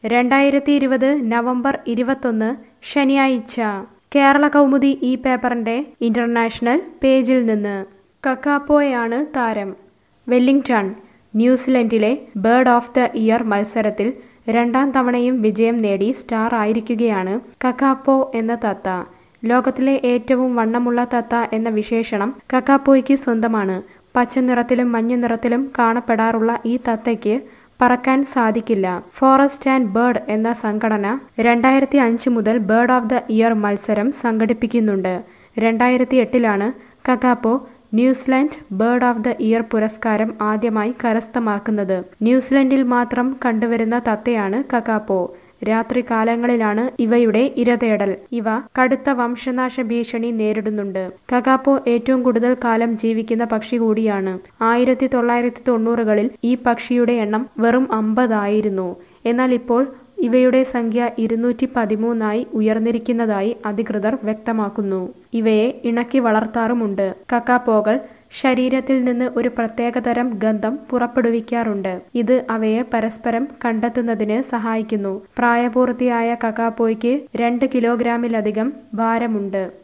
രണ്ടായിരത്തി ഇരുപത് നവംബർ ഇരുപത്തൊന്ന് ശനിയാഴ്ച കേരള കൗമുദി ഈ പേപ്പറിന്റെ ഇന്റർനാഷണൽ പേജിൽ നിന്ന് കക്കാപ്പോയാണ് താരം വെല്ലിംഗ്ടൺ ന്യൂസിലൻഡിലെ ബേർഡ് ഓഫ് ദ ഇയർ മത്സരത്തിൽ രണ്ടാം തവണയും വിജയം നേടി സ്റ്റാർ ആയിരിക്കുകയാണ് കക്കാപ്പോ എന്ന തത്ത ലോകത്തിലെ ഏറ്റവും വണ്ണമുള്ള തത്ത എന്ന വിശേഷണം കക്കാപ്പോയ്ക്ക് സ്വന്തമാണ് പച്ച നിറത്തിലും മഞ്ഞ നിറത്തിലും കാണപ്പെടാറുള്ള ഈ തത്തയ്ക്ക് പറക്കാൻ സാധിക്കില്ല ഫോറസ്റ്റ് ആൻഡ് ബേർഡ് എന്ന സംഘടന രണ്ടായിരത്തി അഞ്ച് മുതൽ ബേർഡ് ഓഫ് ദ ഇയർ മത്സരം സംഘടിപ്പിക്കുന്നുണ്ട് രണ്ടായിരത്തി എട്ടിലാണ് kakapo New Zealand bird of the year പുരസ്കാരം ആദ്യമായി കരസ്ഥമാക്കുന്നത് ന്യൂസിലൻഡിൽ മാത്രം കണ്ടുവരുന്ന തത്തയാണ് കക്കാപ്പോ രാത്രികാലങ്ങളിലാണ് ഇവയുടെ ഇരതേടൽ ഇവ കടുത്ത വംശനാശ ഭീഷണി നേരിടുന്നുണ്ട് കകാപ്പോ ഏറ്റവും കൂടുതൽ കാലം ജീവിക്കുന്ന പക്ഷി കൂടിയാണ് ആയിരത്തി തൊള്ളായിരത്തി തൊണ്ണൂറുകളിൽ ഈ പക്ഷിയുടെ എണ്ണം വെറും അമ്പതായിരുന്നു എന്നാൽ ഇപ്പോൾ ഇവയുടെ സംഖ്യ ഇരുന്നൂറ്റി പതിമൂന്നായി ഉയർന്നിരിക്കുന്നതായി അധികൃതർ വ്യക്തമാക്കുന്നു ഇവയെ ഇണക്കി വളർത്താറുമുണ്ട് കക്കാപ്പോകൾ ശരീരത്തിൽ നിന്ന് ഒരു പ്രത്യേകതരം ഗന്ധം പുറപ്പെടുവിക്കാറുണ്ട് ഇത് അവയെ പരസ്പരം കണ്ടെത്തുന്നതിന് സഹായിക്കുന്നു പ്രായപൂർത്തിയായ കക്കാപ്പോയ്ക്ക് രണ്ട് കിലോഗ്രാമിലധികം ഭാരമുണ്ട്